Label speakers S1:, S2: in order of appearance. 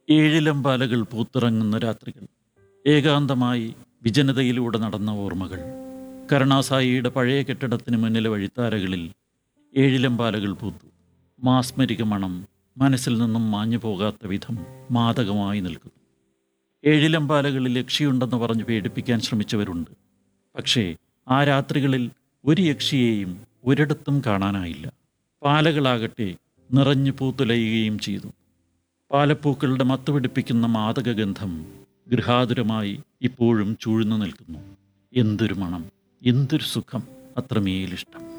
S1: ഏഴിലമ്പാലകൾ പൂത്തിറങ്ങുന്ന രാത്രികൾ ഏകാന്തമായി വിജനതയിലൂടെ നടന്ന ഓർമ്മകൾ കരുണാസായിയുടെ പഴയ കെട്ടിടത്തിന് മുന്നിലെ വഴിത്താരകളിൽ ഏഴിലമ്പാലകൾ പൂത്തു മാസ്മരിക മണം മനസ്സിൽ നിന്നും മാഞ്ഞു പോകാത്ത വിധം മാദകമായി നിൽക്കുന്നു ഏഴിലമ്പാലകളിൽ യക്ഷിയുണ്ടെന്ന് പറഞ്ഞ് പേടിപ്പിക്കാൻ ശ്രമിച്ചവരുണ്ട് പക്ഷേ ആ രാത്രികളിൽ ഒരു യക്ഷിയെയും ഒരിടത്തും കാണാനായില്ല പാലകളാകട്ടെ നിറഞ്ഞു പൂത്തുലയുകയും ചെയ്തു പാലപ്പൂക്കളുടെ മത്തുപിടിപ്പിക്കുന്ന മാദകഗന്ധം ഗൃഹാതുരമായി ഇപ്പോഴും ചൂഴ്ന്നു നിൽക്കുന്നു എന്തൊരു മണം എന്തൊരു സുഖം അത്രമേലിഷ്ടം